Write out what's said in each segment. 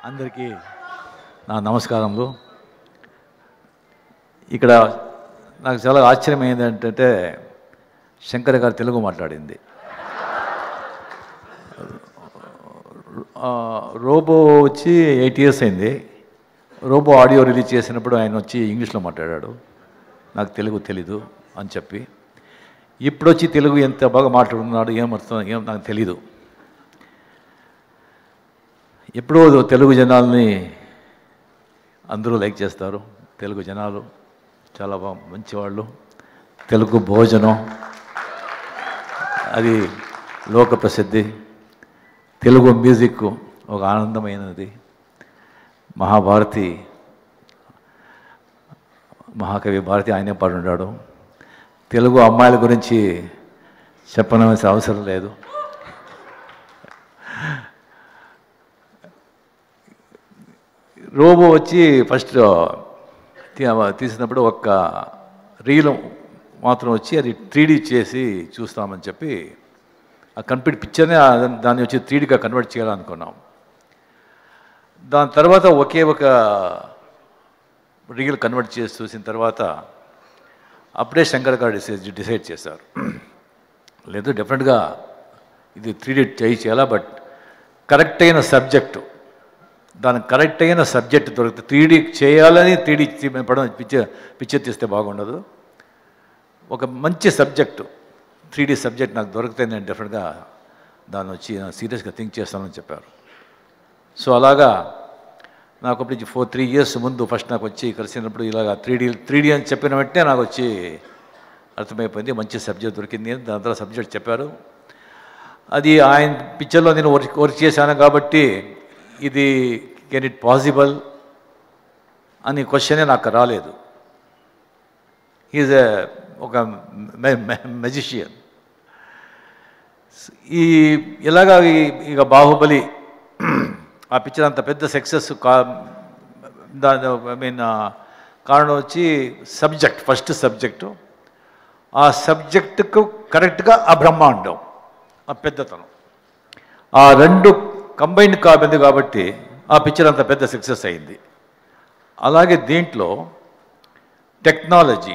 అందరికీ నా నమస్కారములు ఇక్కడ నాకు చాలా ఆశ్చర్యం ఏంటంటే శంకర్ గారు తెలుగు మాట్లాడింది ఆ, రోబో వచ్చి ఎయిట్ ఇయర్స్ అయింది రోబో ఆడియో రిలీజ్ చేసినప్పుడు ఆయన వచ్చి ఇంగ్లీష్లో మాట్లాడాడు నాకు తెలుగు తెలీదు అని చెప్పి ఇప్పుడు వచ్చి తెలుగు ఎంత బాగా మాట్లాడుతున్నాడు ఏమర్థం ఏం నాకు తెలీదు ఎప్పుడో తెలుగు జనాల్ని అందరూ లైక్ చేస్తారు తెలుగు జనాలు చాలా బా మంచివాళ్ళు తెలుగు భోజనం అది లోక ప్రసిద్ధి తెలుగు మ్యూజిక్ ఒక ఆనందమైనది మహాభారతి మహాకవి భారతి ఆయనే పాడుంటాడు తెలుగు అమ్మాయిల గురించి చెప్పనవలసిన అవసరం లేదు రోబో వచ్చి ఫస్ట్ తీ- తీసినప్పుడు ఒక్క రీల్ మాత్రం వచ్చి అది త్రీడీ చేసి చూస్తామని చెప్పి ఆ కంప్లీట్ పిక్చర్నే ఆ- దాన్ని వచ్చి త్రీడీగా కన్వర్ట్ చేయాలనుకున్నాం దాని తర్వాత ఒకే ఒక రీల్ కన్వర్ట్ చేసి చూసిన తర్వాత అప్పుడే శంకర్ గారు డిసైడ్ డిసైడ్ చేశారు లేదు డెఫినెట్గా ఇది త్రీడీ చేయి చేయాలా బట్ కరెక్ట్ అయిన సబ్జెక్టు దానికి కరెక్ట్ అయిన సబ్జెక్ట్ దొరికితే త్రీడీ చేయాలని త్రీడీ పడం పిక్చర్ పిక్చర్ తీస్తే బాగుండదు ఒక మంచి సబ్జెక్టు త్రీడీ సబ్జెక్ట్ నాకు దొరికితే నేను డెఫినెట్గా దాన్ని వచ్చి సీరియస్గా థింక్ చేస్తానని చెప్పారు సో అలాగా నాకు అప్పుడు ఫోర్ త్రీ ఇయర్స్ ముందు ఫస్ట్ నాకు వచ్చి కలిసినప్పుడు ఇలాగ త్రీడీ త్రీడీ అని చెప్పిన వెంటనే నాకు వచ్చి అర్థమైపోయింది మంచి సబ్జెక్ట్ దొరికింది అని దాని తర్వాత సబ్జెక్ట్ చెప్పారు అది ఆయన పిక్చర్లో నేను వర్క్ వర్క్ చేశాను కాబట్టి ఇది కెన్ ఇట్ పాసిబుల్ అని క్వశ్చనే నాకు రాలేదు ఈజ్ ఒక మెజిషియన్ ఈ ఇలాగా ఈ- ఇక బాహుబలి ఆ పిక్చర్ అంత పెద్ద సక్సెస్ కా దాని ఐ మీన్ కారణం వచ్చి సబ్జెక్ట్ ఫస్ట్ సబ్జెక్టు ఆ సబ్జెక్టుకు కరెక్ట్గా ఆ బ్రహ్మాండం ఆ పెద్దతనం ఆ రెండు కంబైన్ కాబింది కాబట్టి ఆ పిక్చర్ అంత పెద్ద సక్సెస్ అయింది అలాగే దీంట్లో టెక్నాలజీ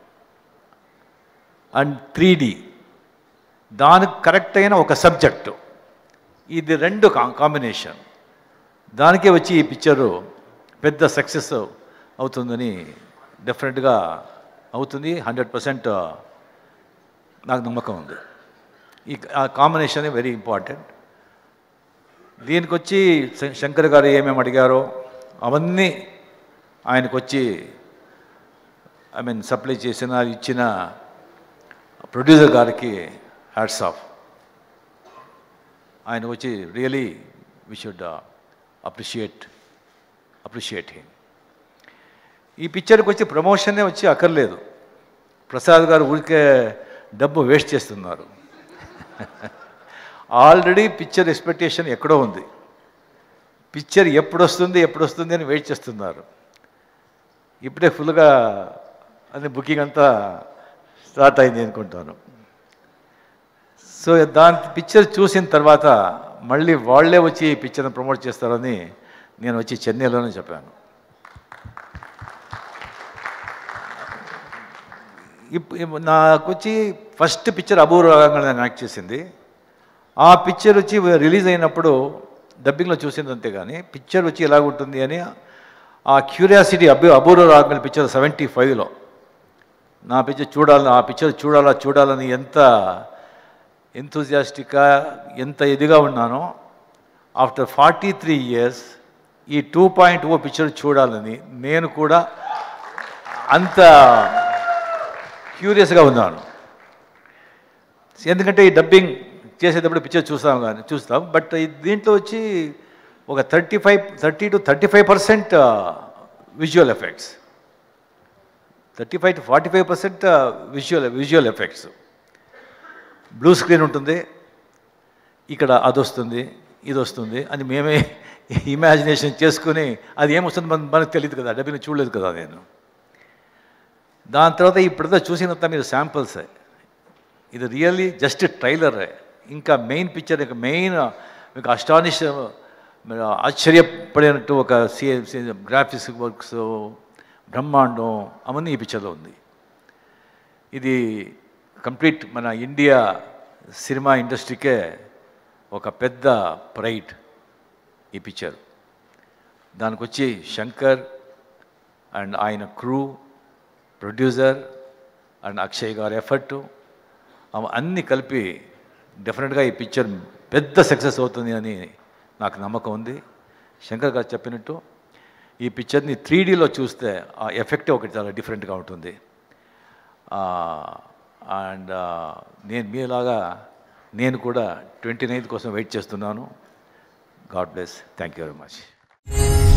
అండ్ త్రీ దానికి కరెక్ట్ అయిన ఒక సబ్జెక్టు ఇది రెండు కా- కాంబినేషన్ దానికే వచ్చి ఈ పిక్చరు పెద్ద సక్సెస్ అవుతుందని డెఫినెట్గా అవుతుంది హండ్రెడ్ పర్సెంట్ నాకు నమ్మకం ఉంది ఈ ఆ కాంబినేషన్ వెరీ ఇంపార్టెంట్ దీనికి వచ్చి శ- శంకర్ గారు ఏమేమి అడిగారో అవన్నీ ఆయనకు వచ్చి ఐ మీన్ సప్లై చేసిన ఇచ్చిన ప్రొడ్యూసర్ గారికి హ్యాట్స్ ఆఫ్ ఆయన వచ్చి really we should appreciate appreciate him ఈ పిక్చర్కి వచ్చి ప్రమోషనే వచ్చి అక్కర్లేదు ప్రసాద్ గారు ఊరికే డబ్బు వేస్ట్ చేస్తున్నారు ఆల్రెడీ పిక్చర్ ఎక్స్పెక్టేషన్ ఎక్కడో ఉంది పిక్చర్ ఎప్పుడు వస్తుంది ఎప్పుడు వస్తుంది అని వెయిట్ చేస్తున్నారు ఇప్పుడే ఫుల్గా అది బుకింగ్ అంతా స్టార్ట్ అయింది అనుకుంటాను సో దాని పిక్చర్ చూసిన తర్వాత మళ్ళీ వాళ్ళే వచ్చి ఈ పిక్చర్ని ప్రమోట్ చేస్తారని నేను వచ్చి చెన్నైలోనే చెప్పాను ఇప్ ఇప్- నాకు వచ్చి ఫస్ట్ పిక్చర్ అపూర్వంగా నేను యాక్ట్ చేసింది ఆ పిక్చర్ వచ్చి రిలీజ్ అయినప్పుడు డబ్బింగ్లో చూసింది అంతే కానీ పిక్చర్ వచ్చి ఎలా ఉంటుంది అని ఆ క్యూరియాసిటీ అబ్బు అపూర్వ రాగల పిక్చర్ సెవెంటీ ఫైవ్లో నా పిక్చర్ చూడాలని ఆ పిక్చర్ చూడాలా చూడాలని ఎంత ఎంతూజియాస్టిక్గా ఎంత ఇదిగా ఉన్నానో ఆఫ్టర్ ఫార్టీ త్రీ ఇయర్స్ ఈ టూ పాయింట్ ఓ పిక్చర్ చూడాలని నేను కూడా అంత క్యూరియస్గా ఉన్నాను ఎందుకంటే ఈ డబ్బింగ్ చేసేటప్పుడు పిక్చర్ చూస్తాం కానీ చూస్తాం బట్ ఈ దీంట్లో వచ్చి ఒక thirty five thirty to thirty five percent visual effects thirty five to forty five percent visual visual effects blue screen ఉంటుంది ఇక్కడ అది వస్తుంది ఇది వస్తుంది అని మేమే ఇమాజినేషన్ చేసుకుని అది ఏమొస్తుంది మన మనకు తెలియదు కదా డబ్బిని చూడలేదు కదా నేను దాని తర్వాత ఇప్పుడంతా చూసినంత మీరు శాంపిల్సే ఇది రియల్లీ జస్ట్ ట్రైలర్ ఇంకా మెయిన్ పిక్చర్ ఇక మెయిన్ మీకు అస్టానిష్ మీరు ఆశ్చర్యపడినట్టు ఒక సి గ్రాఫిక్స్ వర్క్స్ బ్రహ్మాండం అవన్నీ ఈ పిక్చర్లో ఉంది ఇది కంప్లీట్ మన ఇండియా సినిమా ఇండస్ట్రీకే ఒక పెద్ద ప్రైడ్ ఈ పిక్చర్ దానికి వచ్చి శంకర్ అండ్ ఆయన క్రూ ప్రొడ్యూసర్ అండ్ అక్షయ్ గారి ఎఫర్టు అన్నీ కలిపి డెఫినెట్గా ఈ పిక్చర్ పెద్ద సక్సెస్ అవుతుంది అని నాకు నమ్మకం ఉంది శంకర్ గారు చెప్పినట్టు ఈ పిక్చర్ని త్రీ డీలో చూస్తే ఆ ఎఫెక్ట్ ఒకటి చాలా డిఫరెంట్గా ఉంటుంది అండ్ నేను మీలాగా నేను కూడా ట్వంటీ నైన్త్ కోసం వెయిట్ చేస్తున్నాను God bless thank you very much